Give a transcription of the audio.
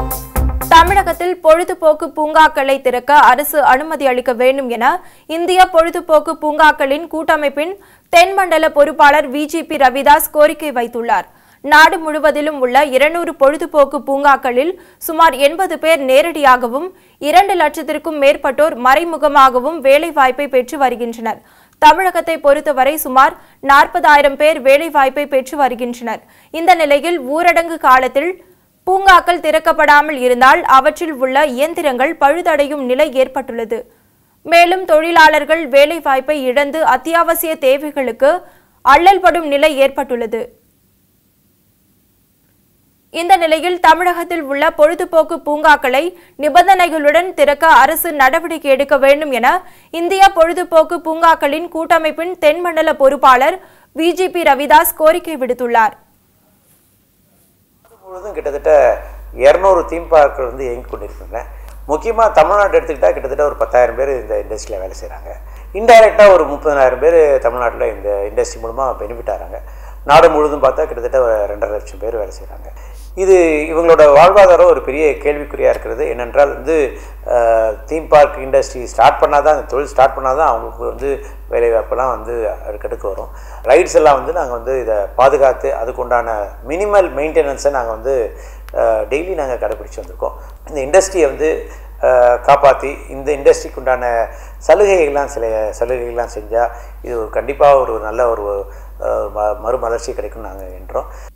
தமிழகத்தில் பொழுதுபோக்கு பூங்காக்களை திறக்க அரசு அனுமதி அளிக்க வேண்டும் என இந்திய பொழுதுபோக்கு பூங்காக்களின் கூட்டமைப்பின் தென்மண்டல பொறுப்பாளர் விஜிபி ரவிதாஸ் கோரிக்கை வைத்துள்ளார் நாடு முழுவதிலும் உள்ள இருநூறு பொழுதுபோக்கு பூங்காக்களில் சுமார் எண்பது பேர் நேரடியாகவும் இரண்டு லட்சத்திற்கும் மேற்பட்டோர் மறைமுகமாகவும் வேலைவாய்ப்பை பெற்று வருகின்றனர் தமிழகத்தை பொறுத்தவரை சுமார் நாற்பதாயிரம் பேர் வேலைவாய்ப்பை பெற்று வருகின்றனர் இந்த நிலையில் ஊரடங்கு காலத்தில் பூங்காக்கள் திறக்கப்படாமல் இருந்தால் அவற்றில் உள்ள இயந்திரங்கள் பழுதடையும் நிலை ஏற்பட்டுள்ளது மேலும் தொழிலாளர்கள் வேலைவாய்ப்பை இழந்து அத்தியாவசிய தேவைகளுக்கு அல்லல்படும் நிலை ஏற்பட்டுள்ளது இந்த நிலையில் தமிழகத்தில் உள்ள பொழுதுபோக்கு பூங்காக்களை நிபந்தனைகளுடன் திறக்க அரசு நடவடிக்கை எடுக்க வேண்டும் என இந்திய பொழுதுபோக்கு பூங்காக்களின் கூட்டமைப்பின் தென்மண்டல பொறுப்பாளர் விஜிபி ரவிதாஸ் கோரிக்கை விடுத்துள்ளார் முழுவதும் கிட்டத்தட்ட இரநூறு தீம் பார்க்கள் வந்து இயங்கி கொண்டிருக்கின்றன முக்கியமாக தமிழ்நாடு எடுத்துக்கிட்டால் கிட்டத்தட்ட ஒரு பத்தாயிரம் பேர் இந்த இண்டஸ்ட்ரியில் வேலை செய்கிறாங்க இன்டைரக்டாக ஒரு முப்பதாயிரம் பேர் தமிழ்நாட்டில் இந்த இண்டஸ்ட்ரி மூலமாக பெனிஃபிட் ஆகிறாங்க நாடு முழுவதும் பார்த்தா கிட்டத்தட்ட ஒரு ரெண்டரை லட்சம் பேர் வேலை செய்கிறாங்க இது இவங்களோட வாழ்வாதாரம் ஒரு பெரிய கேள்விக்குறியாக இருக்கிறது என்னென்றால் வந்து தீம் பார்க் இண்டஸ்ட்ரி ஸ்டார்ட் பண்ணால் தான் அந்த தொழில் ஸ்டார்ட் பண்ணால் தான் அவங்களுக்கு வந்து வேலைவாய்ப்பெல்லாம் வந்து அடுக்கடுக்கு வரும் ரைட்ஸ் எல்லாம் வந்து நாங்கள் வந்து இதை பாதுகாத்து அதுக்குண்டான மினிமல் மெயின்டெனன்ஸை நாங்கள் வந்து டெய்லி நாங்கள் கடைப்பிடிச்சு வந்திருக்கோம் இந்த இண்டஸ்ட்ரியை வந்து காப்பாற்றி இந்த இண்டஸ்ட்ரிக்கு உண்டான சலுகைகள்லாம் சில சலுகைகள்லாம் செஞ்சால் இது ஒரு கண்டிப்பாக ஒரு நல்ல ஒரு அஹ், ம- மறுமலர்ச்சி கிடைக்கும் நாங்கள் என்றோம்